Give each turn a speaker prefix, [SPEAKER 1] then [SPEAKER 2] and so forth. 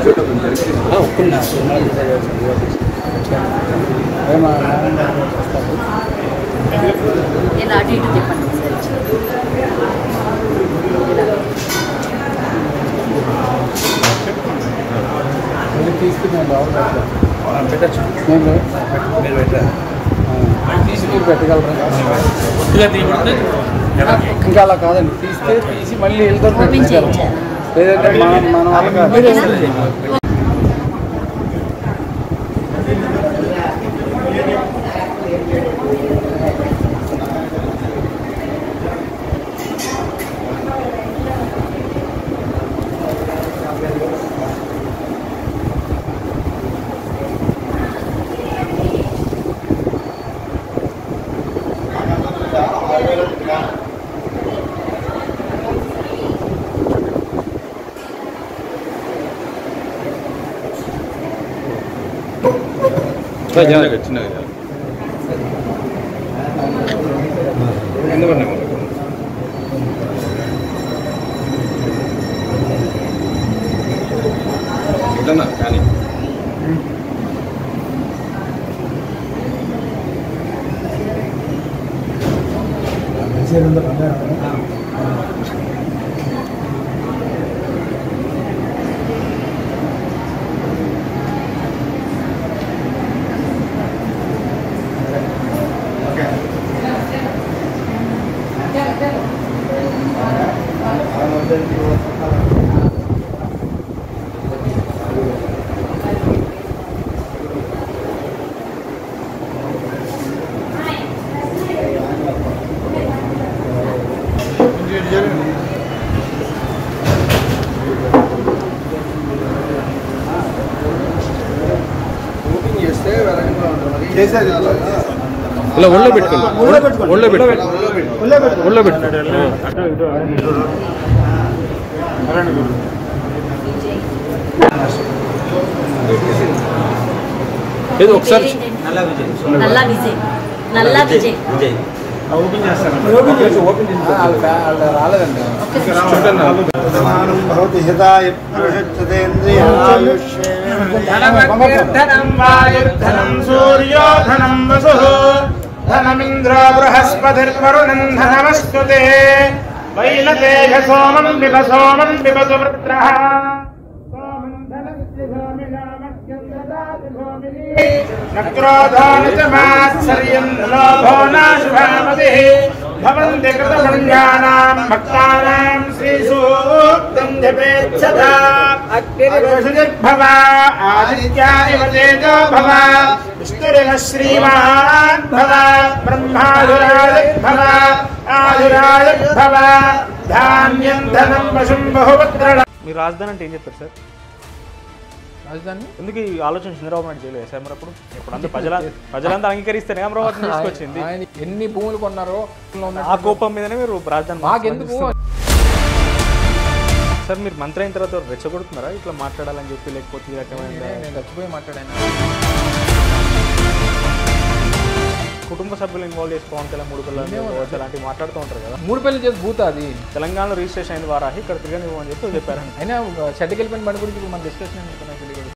[SPEAKER 1] ఇలా అటు ఇటు చెప్పండి
[SPEAKER 2] తీసుకున్నాను లోపల
[SPEAKER 3] పెట్టచ్చు
[SPEAKER 2] నేను
[SPEAKER 3] మీరు పెట్టారు
[SPEAKER 2] తీసి మీరు పెట్టగలరా
[SPEAKER 3] కొద్దిగా తీయబడితే
[SPEAKER 2] ఇంకా అలా కాదండి తీస్తే తీసి మళ్ళీ వెళ్తారు
[SPEAKER 1] ఓపెన్ చేయించాలి
[SPEAKER 2] లేదంటే మనం మన వల్ల కాదు
[SPEAKER 3] చిన్నగా చిన్నగా ఎందుకంటే ఇట్లన్నా కానీ ఇలా ఒళ్ళో పెట్టుకోండి ఒళ్ళో పెట్టుకోండి ఒళ్ళో పెట్టుకోండి ఏదో ఒకసారి
[SPEAKER 1] నల్లా విజయ్ నల్లా విజయ్
[SPEAKER 2] వాళ్ళు రాలేదండి
[SPEAKER 4] సమానం భవతి హితాయ
[SPEAKER 5] ధనం వాయుర్ధనం సూర్యో ధనం వసు ధనమింద్ర బృహస్పతిర్వరుణం ధనమస్తు వైనతేజ సోమం విభ సోమం విభసు వృత్ర నక్రోధోన చ మాత్సర్యం లోభో నాశుభామతి భవంతి కృతసంజ్ఞానాం భక్తానాం శ్రీసూక్తం జపేచ్చత అగ్నిర్భవ ఆదిత్యానివ తేజో భవ విష్ణురివ శ్రీమాన్ భవ బ్రహ్మాధురాదిర్భవ ఆధురాదిర్భవ ధాన్యం ధనం వశం బహుపుత్ర
[SPEAKER 6] మీరు రాజధాని అంటే ఏం చెప్పారు సార్
[SPEAKER 2] రాజధాని
[SPEAKER 6] ఎందుకు ఈ ఆలోచన చంద్రబాబు నాయుడు చేయలేదు సార్ మరి అప్పుడు ఇప్పుడు అందరూ ప్రజల ప్రజలంతా అంగీకరిస్తేనే అమరావతిని తీసుకొచ్చింది
[SPEAKER 2] ఆయన ఎన్ని భూములు కొన్నారో
[SPEAKER 6] ఆ కోపం మీదనే మీరు రాజధాని
[SPEAKER 2] మాకెందుకు
[SPEAKER 6] సార్ మీరు మంత్రి అయిన తర్వాత రెచ్చగొడుతున్నారా ఇట్లా మాట్లాడాలని చెప్పి లేకపోతే ఈ రకమైన
[SPEAKER 2] నేను చచ్చిపోయి మాట్లాడాను
[SPEAKER 6] కుటుంబ సభ్యులు ఇన్వాల్వ్ చేసి పవన్ కళ్యాణ్ మూడు పిల్లలు కావచ్చు అలాంటివి మాట్లాడుతూ ఉంటారు కదా
[SPEAKER 2] మూడు పెళ్లి చేసి భూత అది
[SPEAKER 6] తెలంగాణలో రిజిస్ట్రేషన్ అయిన వారాహి ఇక్కడ తిరగనివ్వమని చెప్పి చెప్పారండి
[SPEAKER 2] అయినా చెడ్డకెళ్ళిపోయిన బండి గురించి ఇప్పుడు మన డిస్కషన్ ఎందుకు నాకు తెలియదు